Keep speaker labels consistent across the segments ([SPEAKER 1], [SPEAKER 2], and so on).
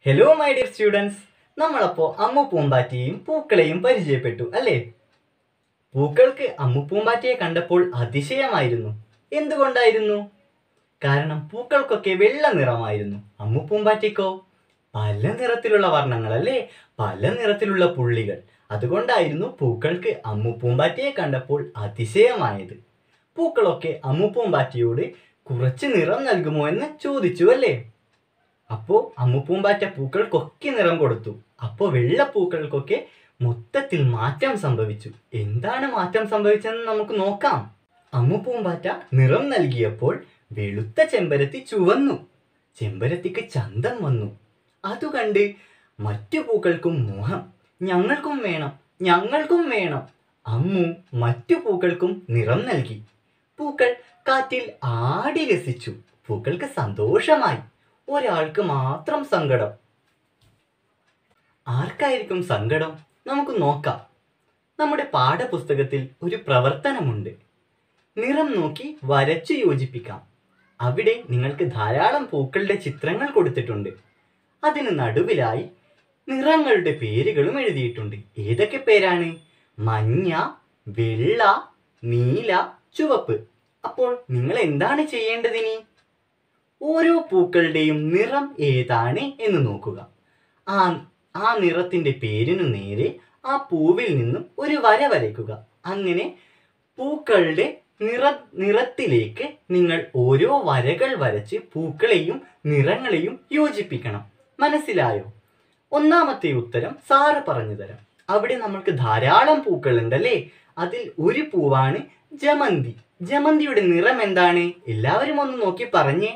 [SPEAKER 1] hello my dear students നമ്മളപ്പോ അമ്മു പൂമ്പാറ്റയെയും പൂക്കളെയും പരിചയപ്പെട്ടു അല്ലേ പൂക്കൾക്ക് അമ്മു പൂമ്പാറ്റയെ കണ്ടപ്പോൾ അതിശയമായിരുന്നു എന്തുകൊണ്ടായിരുന്നു കാരണം പൂക്കൾക്കൊക്കെ വെള്ള നിറമായിരുന്നു അമ്മു പൂമ്പാറ്റയ്ക്കോ പല നിറത്തിലുള്ള വർണ്ണങ്ങൾ അല്ലേ പല നിറത്തിലുള്ള പുള്ളികൾ അതുകൊണ്ടായിരുന്നു പൂക്കൾക്ക് അമ്മു പൂമ്പാറ്റയെ കണ്ടപ്പോൾ അതിശയമായത് പൂക്കളൊക്കെ അമ്മു പൂമ്പാറ്റയോട് കുറച്ച് നിറം നൽകുമോ എന്ന് ചോദിച്ചു അല്ലേ അപ്പോ അമ്മുപൂമ്പാറ്റ പൂക്കൾക്കൊക്കെ നിറം കൊടുത്തു അപ്പോ വെള്ളപ്പൂക്കൾക്കൊക്കെ മൊത്തത്തിൽ മാറ്റം സംഭവിച്ചു എന്താണ് മാറ്റം സംഭവിച്ചതെന്ന് നമുക്ക് നോക്കാം അമ്മുപൂമ്പാറ്റ നിറം നൽകിയപ്പോൾ വെളുത്ത ചെമ്പരത്തി ചുവന്നു ചെമ്പരത്തിക്ക് ചന്തം വന്നു അതു കണ്ട് മറ്റു പൂക്കൾക്കും മോഹം ഞങ്ങൾക്കും വേണം ഞങ്ങൾക്കും വേണം അമ്മു മറ്റു പൂക്കൾക്കും നിറം നൽകി പൂക്കൾ കാറ്റിൽ ആടി രസിച്ചു പൂക്കൾക്ക് സന്തോഷമായി ഒരാൾക്ക് മാത്രം സങ്കടം ആർക്കായിരിക്കും സങ്കടം നമുക്ക് നോക്കാം നമ്മുടെ പാഠപുസ്തകത്തിൽ ഒരു പ്രവർത്തനമുണ്ട് നിറം നോക്കി വരച്ചു യോജിപ്പിക്കാം അവിടെ നിങ്ങൾക്ക് ധാരാളം പൂക്കളുടെ ചിത്രങ്ങൾ കൊടുത്തിട്ടുണ്ട് അതിന് നടുവിലായി നിറങ്ങളുടെ പേരുകളും എഴുതിയിട്ടുണ്ട് ഏതൊക്കെ പേരാണ് മഞ്ഞ വെള്ള നീല ചുവപ്പ് അപ്പോൾ നിങ്ങൾ എന്താണ് ചെയ്യേണ്ടതിനി ഓരോ പൂക്കളുടെയും നിറം ഏതാണ് എന്ന് നോക്കുക ആ ആ നിറത്തിന്റെ പേരിനു നേരെ ആ പൂവിൽ നിന്നും ഒരു വര വരയ്ക്കുക അങ്ങനെ പൂക്കളുടെ നിറ നിറത്തിലേക്ക് നിങ്ങൾ ഓരോ വരകൾ വരച്ച് പൂക്കളെയും നിറങ്ങളെയും യോജിപ്പിക്കണം മനസ്സിലായോ ഒന്നാമത്തെ ഉത്തരം സാറ് പറഞ്ഞു തരാം അവിടെ നമ്മൾക്ക് ധാരാളം പൂക്കൾ ഉണ്ടല്ലേ അതിൽ ഒരു പൂവാണ് ജമന്തി ജമന്തിയുടെ നിറം എന്താണ് എല്ലാവരും ഒന്ന് നോക്കി പറഞ്ഞേ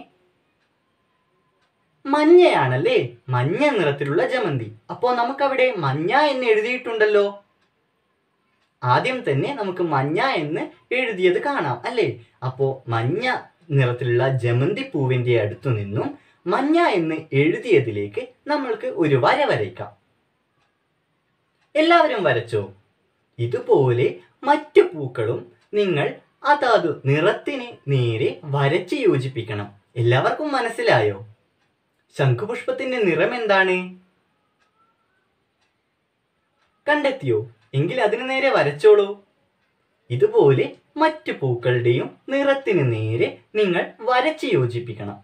[SPEAKER 1] മഞ്ഞയാണല്ലേ മഞ്ഞ നിറത്തിലുള്ള ജമന്തി അപ്പോ നമുക്കവിടെ മഞ്ഞ എന്ന് എഴുതിയിട്ടുണ്ടല്ലോ ആദ്യം തന്നെ നമുക്ക് മഞ്ഞ എന്ന് എഴുതിയത് കാണാം അല്ലേ അപ്പോ മഞ്ഞ നിറത്തിലുള്ള ജമന്തി പൂവിന്റെ അടുത്തു നിന്നും മഞ്ഞ എന്ന് എഴുതിയതിലേക്ക് നമ്മൾക്ക് ഒരു വര വരയ്ക്കാം എല്ലാവരും വരച്ചോ ഇതുപോലെ മറ്റു പൂക്കളും നിങ്ങൾ അതാത് നിറത്തിന് നേരെ വരച്ച് യോജിപ്പിക്കണം എല്ലാവർക്കും മനസ്സിലായോ ശംഖുപുഷ്പത്തിന്റെ നിറം എന്താണ് കണ്ടെത്തിയോ എങ്കിൽ അതിനു നേരെ വരച്ചോളൂ ഇതുപോലെ മറ്റു പൂക്കളുടെയും നിറത്തിന് നേരെ നിങ്ങൾ വരച്ച് യോജിപ്പിക്കണം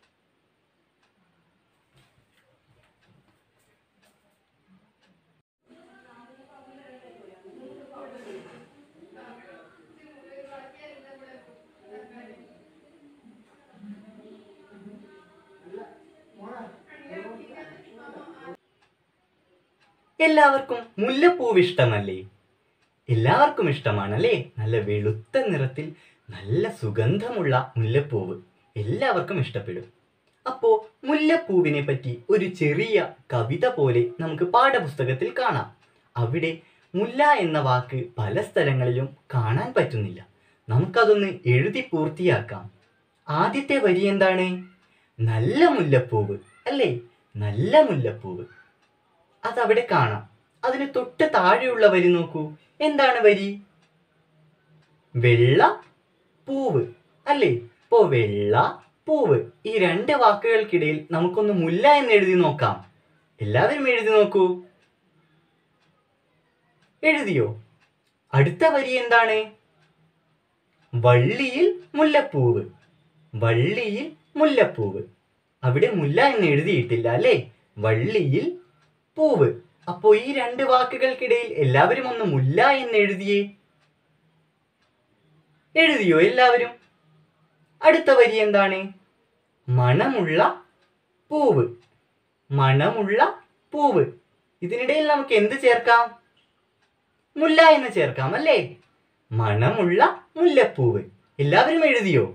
[SPEAKER 1] എല്ലാവർക്കും മുല്ലപ്പൂവ് ഇഷ്ടമല്ലേ എല്ലാവർക്കും ഇഷ്ടമാണല്ലേ നല്ല വെളുത്ത നിറത്തിൽ നല്ല സുഗന്ധമുള്ള മുല്ലപ്പൂവ് എല്ലാവർക്കും ഇഷ്ടപ്പെടും അപ്പോ മുല്ലപ്പൂവിനെ പറ്റി ഒരു ചെറിയ കവിത പോലെ നമുക്ക് പാഠപുസ്തകത്തിൽ കാണാം അവിടെ മുല്ല എന്ന വാക്ക് പല സ്ഥലങ്ങളിലും കാണാൻ പറ്റുന്നില്ല നമുക്കതൊന്ന് എഴുതി പൂർത്തിയാക്കാം ആദ്യത്തെ വരി എന്താണ് നല്ല മുല്ലപ്പൂവ് അല്ലേ നല്ല മുല്ലപ്പൂവ് അതവിടെ കാണാം അതിന് തൊട്ട് താഴെയുള്ള വരി നോക്കൂ എന്താണ് വരി വെള്ള പൂവ് അല്ലേ ഇപ്പോ വെള്ള പൂവ് ഈ രണ്ട് വാക്കുകൾക്കിടയിൽ നമുക്കൊന്ന് മുല്ല എന്ന് എഴുതി നോക്കാം എല്ലാവരും എഴുതി നോക്കൂ എഴുതിയോ അടുത്ത വരി എന്താണ് വള്ളിയിൽ മുല്ലപ്പൂവ് വള്ളിയിൽ മുല്ലപ്പൂവ് അവിടെ മുല്ല എന്ന് എഴുതിയിട്ടില്ല അല്ലേ വള്ളിയിൽ പൂവ് അപ്പോ ഈ രണ്ട് വാക്കുകൾക്കിടയിൽ എല്ലാവരും ഒന്ന് മുല്ല എന്ന് എഴുതിയേ എഴുതിയോ എല്ലാവരും അടുത്ത വരി എന്താണ് മണമുള്ള പൂവ് മണമുള്ള പൂവ് ഇതിനിടയിൽ നമുക്ക് എന്ത് ചേർക്കാം മുല്ല എന്ന് ചേർക്കാം അല്ലേ മണമുള്ള മുല്ലപ്പൂവ് എല്ലാവരും എഴുതിയോ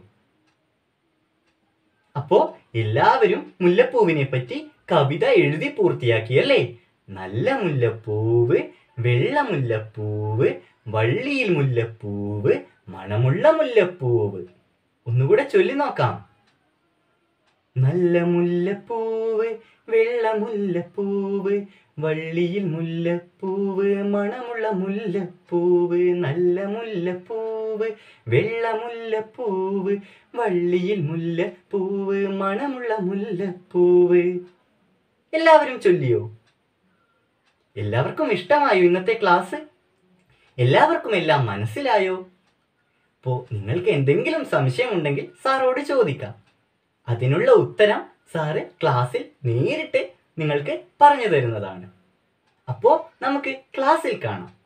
[SPEAKER 1] അപ്പോ എല്ലാവരും മുല്ലപ്പൂവിനെ പറ്റി കവിത എഴുതി പൂർത്തിയാക്കി അല്ലേ നല്ല മുല്ലപ്പൂവ് വെള്ള മുല്ലപ്പൂവ് വള്ളിയിൽ മുല്ലപ്പൂവ് മണമുള്ള മുല്ലപ്പൂവ് ഒന്നുകൂടെ ചൊല്ലി നോക്കാം നല്ല മുല്ലപ്പൂവ് വെള്ള മുല്ലപ്പൂവ് വള്ളിയിൽ മുല്ലപ്പൂവ് മണമുള്ള മുല്ലപ്പൂവ് നല്ല മുല്ലപ്പൂവ് വെള്ള മുല്ലപ്പൂവ് വള്ളിയിൽ മുല്ലപ്പൂവ് മണമുള്ള മുല്ലപ്പൂവ് എല്ലാവരും ചൊല്ലിയോ എല്ലാവർക്കും ഇഷ്ടമായോ ഇന്നത്തെ ക്ലാസ് എല്ലാവർക്കും എല്ലാം മനസ്സിലായോ അപ്പോൾ നിങ്ങൾക്ക് എന്തെങ്കിലും സംശയമുണ്ടെങ്കിൽ സാറോട് ചോദിക്കാം അതിനുള്ള ഉത്തരം സാറ് ക്ലാസ്സിൽ നേരിട്ട് നിങ്ങൾക്ക് പറഞ്ഞു തരുന്നതാണ് അപ്പോൾ നമുക്ക് ക്ലാസ്സിൽ കാണാം